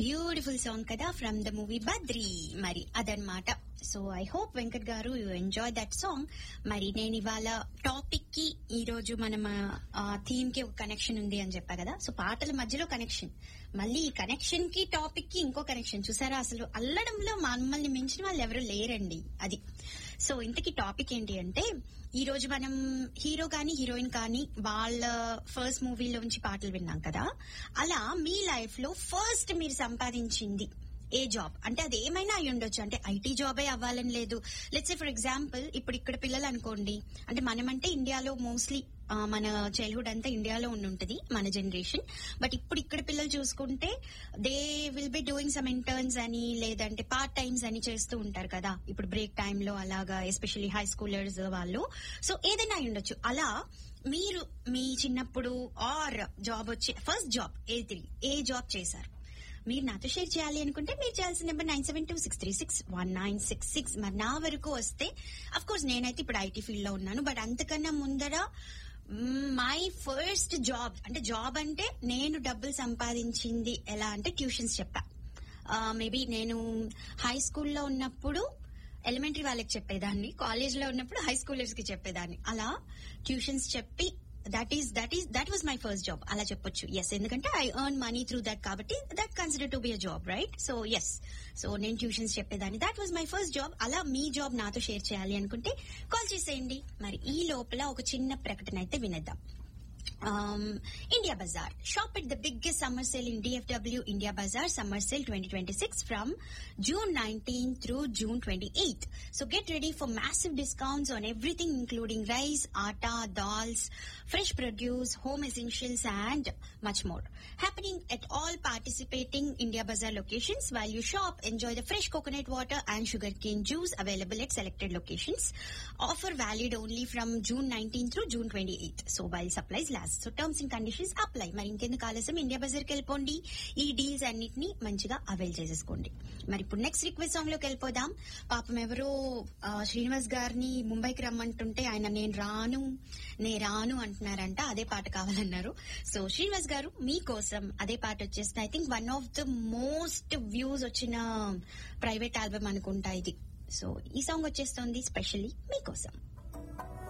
Beautiful song కదా from the movie Badri మరి అదనమాట సో ఐ హోప్ వెంకట్ గారు యూ ఎంజాయ్ దట్ సాంగ్ మరి నేను ఇవాళ టాపిక్ కి ఈ రోజు మనం థీమ్ కి ఒక కనెక్షన్ ఉంది అని చెప్పా కదా సో పాటల మధ్యలో కనెక్షన్ మళ్ళీ ఈ కనెక్షన్ కి టాపిక్ కి ఇంకో కనెక్షన్ చూసారా అసలు అల్లడంలో మమ్మల్ని మించిన వాళ్ళు ఎవరు లేరండి అది సో ఇంతకీ టాపిక్ ఏంటి అంటే ఈ రోజు మనం హీరో కానీ హీరోయిన్ కానీ వాళ్ళ ఫస్ట్ మూవీలోంచి పాటలు విన్నాం కదా అలా మీ లైఫ్ లో ఫస్ట్ మీరు సంపాదించింది ఏ జాబ్ అంటే అది ఏమైనా అయి ఉండొచ్చు అంటే ఐటీ జాబే అవ్వాలని లేదు లెట్స్ ఫర్ ఎగ్జాంపుల్ ఇప్పుడు ఇక్కడ పిల్లలు అనుకోండి అంటే మనమంటే ఇండియాలో మోస్ట్లీ మన చైల్డ్హుడ్ అంతా ఇండియాలో ఉండి ఉంటుంది మన జనరేషన్ బట్ ఇప్పుడు ఇక్కడ పిల్లలు చూసుకుంటే they will be doing some interns అని లేదంటే పార్ట్ టైమ్స్ అని చేస్తూ ఉంటారు కదా ఇప్పుడు బ్రేక్ టైమ్ లో అలాగా ఎస్పెషల్లీ హై స్కూలర్స్ వాళ్ళు సో ఏదైనా అయి ఉండొచ్చు అలా మీరు మీ చిన్నప్పుడు ఆర్ జాబ్ వచ్చే ఫస్ట్ జాబ్ ఏది ఏ జాబ్ చేశారు మీరు నాతో షేర్ చేయాలి అనుకుంటే మీరు చేయాల్సిన number nine seven two six three six one nine six six మరి నా వరకు వస్తే అఫ్ కోర్స్ నేనైతే ఇప్పుడు ఐటీ ఫీల్డ్ లో ఉన్నాను బట్ అంతకన్నా ముందర మై ఫస్ట్ జాబ్ అంటే జాబ్ అంటే నేను డబ్బులు సంపాదించింది ఎలా అంటే ట్యూషన్స్ చెప్పా మేబీ నేను హై స్కూల్లో ఉన్నప్పుడు ఎలిమెంటరీ వాళ్ళకి చెప్పేదాన్ని కాలేజ్ లో ఉన్నప్పుడు హై స్కూలర్స్ కి చెప్పేదాన్ని అలా ట్యూషన్స్ చెప్పి that is that is that was my first job అలా చెప్పొచ్చు ఎస్ ఎందుకంటే I earn money through that కాబట్టి that consider to be a job right so yes so నేను ట్యూషన్స్ చెప్పేదాన్ని that was my first job అలా మీ job నాతో share చేయాలి అనుకుంటే కాల్ చేసేయండి మరి ఈ లోపల ఒక చిన్న ప్రకటన అయితే వినేద్దాం India Bazaar. Shop at the biggest summer sale in DFW India Bazaar Summer Sale 2026 from June 19 through June 28th. So get ready for massive discounts on everything including rice, atta, dals, fresh produce, home essentials and much more. Happening at all participating India Bazaar locations while you shop, enjoy the fresh coconut water and sugarcane juice available at selected locations. Offer valid only from June 19 through June 28th. So while supplies last. So terms and conditions apply మరి ఇంకెందుకు ఆలస్యం India బజార్కి వెళ్ళిపోండి ఈ deals అన్నిటిని మంచిగా avail చేసేసుకోండి మరి ఇప్పుడు నెక్స్ట్ రిక్వెస్ట్ సాంగ్ లోకి వెళ్ళిపోదాం పాపం ఎవరో శ్రీనివాస్ గారిని ముంబైకి రమ్మంటుంటే ఆయన నేను రాను నే రాను అంటున్నారంట అదే పాట కావాలన్నారు సో శ్రీనివాస్ గారు మీకోసం అదే పాట వచ్చేస్తుంది I think one of the most views వచ్చిన ప్రైవేట్ ఆల్బమ్ అనుకుంటా ఇది సో ఈ సాంగ్ వచ్చేస్తుంది స్పెషల్లీ మీకోసం